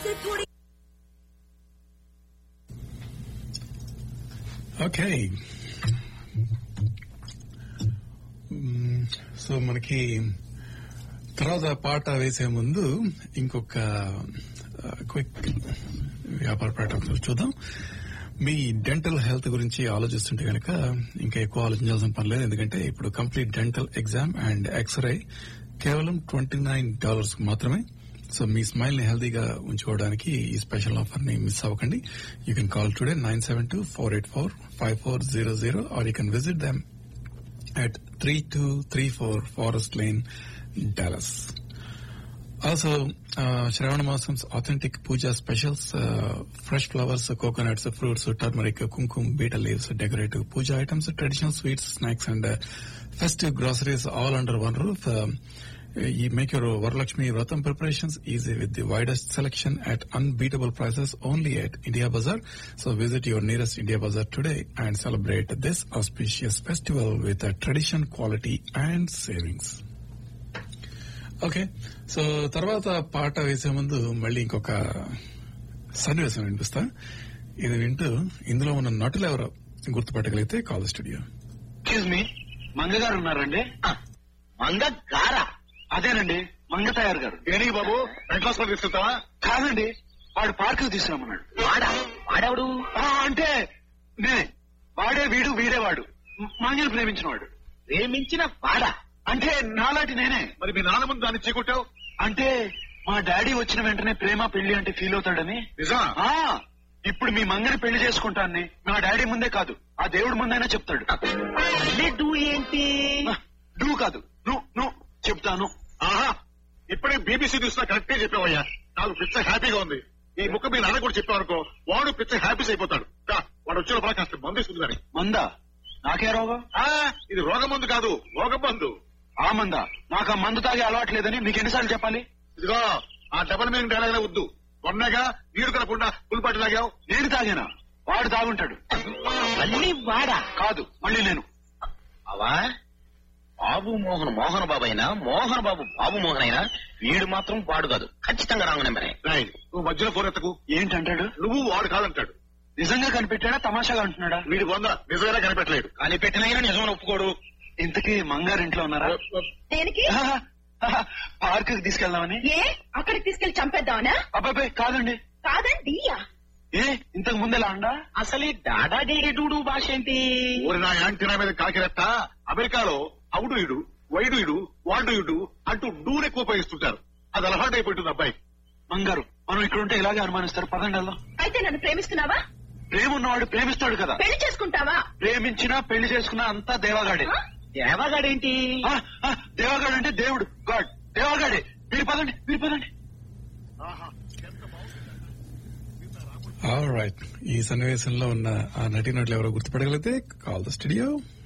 थोड़ी okay so మనకి తర్వాత పాట వేసే ముందు ఇంకొక క్విక్ వ్యాపార ప్రకటన చూద్దాం మీ డెంటల్ హెల్త్ గురించి ఆలోచిస్తుంటే కనుక ఇంకా ఎక్కువ ఆలోచించాల్సిన పని లేదు ఎందుకంటే ఇప్పుడు complete dental exam and xray కేవలం ట్వంటీ నైన్ డాలర్స్ మాత్రమే సో మీ స్మైల్ ని హెల్దీగా ఉంచుకోవడానికి ఈ స్పెషల్ ఆఫర్ ని మిస్ అవ్వకండి you can call today nine seven two four eight four five four zero zero or you can visit them at 3234 Forest Lane, Dallas. Also, uh, Shravana Masam's authentic puja specials, uh, fresh flowers, coconuts, fruits, turmeric, kumkum, betel leaves, decorative puja items, traditional sweets, snacks and uh, festive groceries all under one roof. Um, you make your Varalakshmi Vratam preparations easy with the widest selection at unbeatable prices only at India Bazaar. So visit your nearest India Bazaar today and celebrate this auspicious festival with a tradition, quality and savings. Okay so తర్వాత పాట వేసే ముందు మళ్ళీ ఇంకొక సన్నివేశం వినిపిస్తా ఇది వింటూ ఇందులో ఉన్న నటులు ఎవరో గుర్తుపట్టగలిగితే call studio excuse me Manga garu ఉన్నారండి మంగ గారా అదేనండి మంగ తయారు గారు దేనికి బాబు రెడ్ క్లాస్ లో తీసుకుంటావా కాదండి వాడు పార్క్ తీసుకురామన్నాడు వాడా వాడెవడు ఆ, అంటే నేనే వాడే వీడు వీడే వాడు మ- మంగని ప్రేమించినవాడు ప్రేమించిన వాడా అంటే నాలాంటి నేనే మరి మీ నాన్న ముందు దాన్ని చీకొట్టావు అంటే మా డాడీ వచ్చిన వెంటనే ప్రేమ పెళ్లి అంటే ఫీల్ అవుతాడని నిజమా ఆ ఇప్పుడు మీ మంగని పెళ్లి చేసుకుంటానని మా డాడీ ముందే కాదు ఆ దేవుడి ముందైనా చెప్తాడు మళ్ళీ డూ ఏంటి డూ కాదు నువ్వు నువ్వు చెప్తాను ఆహా ఇప్పుడే బీబీసీ చూసినా కరెక్టే చెప్పావయ్యా నాకు పిచ్చ హ్యాపీగా ఉంది ఈ ముక్క మీ నాన్న కూడా చెప్పావనుకో వాడు పిచ్చ హ్యాపీస్ అయిపోతాడు రా, వాడు వచ్చిన లోపల కాస్త మందు ఇస్తుంది కానీ మందా నాకే రోగం ఆ, ఇది రోగ మందు కాదు రోగ మందు ఆ మందా నాకు ఆ మందు తాగే అలవాటు లేదని మీకు ఎన్నిసార్లు చెప్పాలి ఇదిగో ఆ డబల్ మీనింగ్ డైలాగ్ వద్దు కొన్నాగా నీరు కలకుండా పులిపాటి లాగావు నేను తాగానా వాడు తాగుంటాడు మళ్ళీ వాడా కాదు మళ్ళీ నేను అవా బాబు మోహన్ మోహన్ బాబు అయినా మోహన్ బాబు బాబు మోహన్ అయినా వీడు మాత్రం వాడు కాదు ఖచ్చితంగా రాంగ్ నెంబరే రాయ్ నువ్వు మధ్యలో ఫోన్ ఎత్తకు ఏంటంటాడు నువ్వు వాడు కాదంటాడు నిజంగా కనిపెట్టాడా తమాషాగా అంటున్నాడా వీడి వంద నిజంగా కనిపెట్టలేడు కానీ పెట్టినైనా నిజమని ఒప్పుకోడు ఇంతకీ మంగారు ఇంట్లో ఉన్నారా దేనికి పార్క్ తీసుకెళ్దామని ఏ అక్కడికి తీసుకెళ్లి చంపేద్దామనా అబ్బాయి కాదండి కాదండి ఏ ఇంతకు ముందెలా అండా అసలు ఈ డాడా డీడీ డూడు భాష ఏంటి ఊరి నా యాంటీనా మీద కాకిరెత్త అమెరికాలో అవుడు ఇడు వైడు ఇడు వాడు ఇడు అంటూ డూర్ ఎక్కువ ఉపయోగిస్తుంటారు అది అలవాటు అయిపోతుంది అబ్బాయి మంగారు మనం ఇక్కడ ఉంటే ఇలాగే అనుమానిస్తారు పదండి వెళ్దాం అయితే నన్ను ప్రేమిస్తున్నావా ప్రేమ ఉన్నవాడు ప్రేమిస్తాడు కదా పెళ్లి చేసుకుంటావా ప్రేమించినా పెళ్లి చేసుకున్నా అంతా దేవగాడే ఆ? దేవగాడేంటి ఆ, ఆ, దేవగాడు అంటే దేవుడు గాడ్ దేవగాడే మీరు పదండి మీరు పదండి రైట్ ఈ సన్నివేశంలో ఉన్న ఆ నటీనటులు ఎవరో గుర్తుపడగలిగితే కాల్ ద స్టూడియో